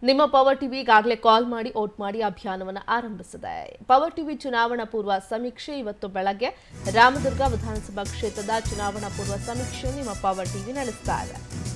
ನಿಮ್ಮ power TV ಈಗಾಗಲೇ ಕಾಲ್ ಮಾಡಿ ಓಟ್ ಮಾಡಿ ಅಭಿಯಾನವನ್ನು ಆರಂಭಿಸಿದೆ ಪವರ್ ಟಿವಿ ಚುನಾವಣಾ ಪೂರ್ವ ಸಮೀಕ್ಷೆ ಇವತ್ತು ಬೆಳಗ್ಗೆ ರಾಮದುರ್ಗ ವಿಧಾನಸಭಾ ಕ್ಷೇತ್ರದ ಚುನಾವಣಾ ಪೂರ್ವ ಸಮೀಕ್ಷೆ ನಿಮ್ಮ ಪವರ್ ಟಿವಿ ನಡೆಸ್ತಾ ಇದೆ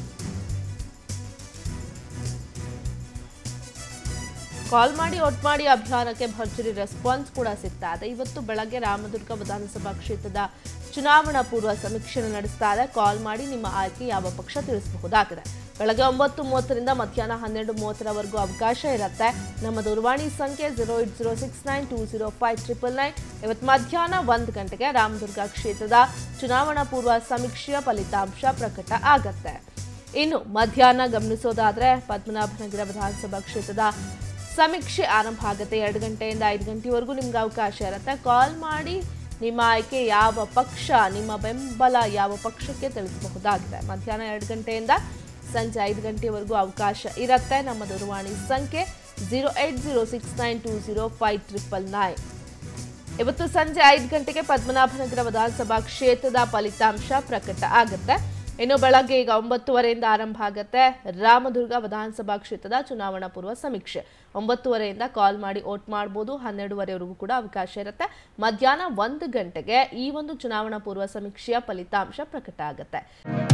ಕಾಲ್ ಮಾಡಿ ಓಟ್ ಮಾಡಿ ಅಭಿಯಾನಕ್ಕೆ ಭರ್ಜರಿ ರೆಸ್ಪಾನ್ಸ್ ಕೂಡ ಸಿಗ್ತಾ ಇದೆ ಇವತ್ತು ಬೆಳಗ್ಗೆ ರಾಮದುರ್ಗ ವಿಧಾನಸಭಾ ಕ್ಷೇತ್ರದ ಚುನಾವಣಾ ಪೂರ್ವ ಸಮೀಕ್ಷೆಯನ್ನು ನಡೆಸ್ತಾ ಇದೆ ಕಾಲ್ ಮಾಡಿ ನಿಮ್ಮ ಆಯ್ಕೆ ಯಾವ ಪಕ್ಷ ತಿಳಿಸಬಹುದಾಗಿದೆ ಬೆಳಗ್ಗೆ ಒಂಬತ್ತು ಮೂವತ್ತರಿಂದ ಮಧ್ಯಾಹ್ನ ಹನ್ನೆರಡು ಮೂವತ್ತರವರೆಗೂ ಅವಕಾಶ ಇರುತ್ತೆ ನಮ್ಮ ದೂರವಾಣಿ ಸಂಖ್ಯೆ zero eight zero six nine two zero five triple nine ಇವತ್ತು ಮಧ್ಯಾಹ್ನ ಒಂದು ಗಂಟೆಗೆ ರಾಮದುರ್ಗ ಕ್ಷೇತ್ರದ ಚುನಾವಣಾ ಪೂರ್ವ ಸಮೀಕ್ಷೆಯ ಫಲಿತಾಂಶ ಪ್ರಕಟ ಆಗತ್ತೆ ಇನ್ನು ಮಧ್ಯಾಹ್ನ ಗಮನಿಸೋದಾದ್ರೆ ಪದ್ಮನಾಭನಗರ ವಿಧಾನಸಭಾ ಕ್ಷೇತ್ರದ ಸಮೀಕ್ಷೆ ಆರಂಭ ಆಗುತ್ತೆ ಎರಡು ಗಂಟೆಯಿಂದ ಐದು ಗಂಟೆವರೆಗೂ ನಿಮ್ಗೆ ಅವಕಾಶ ಇರುತ್ತೆ ಕಾಲ್ ಮಾಡಿ ನಿಮ್ಮ ಆಯ್ಕೆ ಯಾವ ಪಕ್ಷ ನಿಮ್ಮ ಬೆಂಬಲ ಯಾವ ಪಕ್ಷಕ್ಕೆ ತಿಳಿಸಬಹುದಾಗಿದೆ ಮಧ್ಯಾಹ್ನ ಎರಡು ಗಂಟೆಯಿಂದ ಸಂಜೆ ಐದು ಗಂಟೆವರೆಗೂ ಅವಕಾಶ ಇರುತ್ತೆ ನಮ್ಮ ದೂರವಾಣಿ ಸಂಖ್ಯೆ zero eight zero six nine two zero five triple nine ಇವತ್ತು ಸಂಜೆ ಐದು ಗಂಟೆಗೆ ಪದ್ಮನಾಭನಗರ ವಿಧಾನಸಭಾ ಕ್ಷೇತ್ರದ ಫಲಿತಾಂಶ ಪ್ರಕಟ ಆಗುತ್ತೆ ಇನ್ನು ಬೆಳಗ್ಗೆ ಈಗ ಒಂಬತ್ತುವರೆಯಿಂದ ಆರಂಭ ಆಗುತ್ತೆ ರಾಮದುರ್ಗ ವಿಧಾನಸಭಾ ಕ್ಷೇತ್ರದ ಚುನಾವಣಾ ಪೂರ್ವ ಸಮೀಕ್ಷೆ ಒಂಬತ್ತುವರೆಯಿಂದ ಕಾಲ್ ಮಾಡಿ ಓಟ್ ಮಾಡ್ಬೋದು ಹನ್ನೆರಡುವರೆವರೆಗೂ ಕೂಡ ಅವಕಾಶ ಇರುತ್ತೆ ಮಧ್ಯಾಹ್ನ ಒಂದು ಗಂಟೆಗೆ ಈ ಒಂದು ಚುನಾವಣಾ ಪೂರ್ವ ಸಮೀಕ್ಷೆಯ ಫಲಿತಾಂಶ ಪ್ರಕಟ ಆಗುತ್ತೆ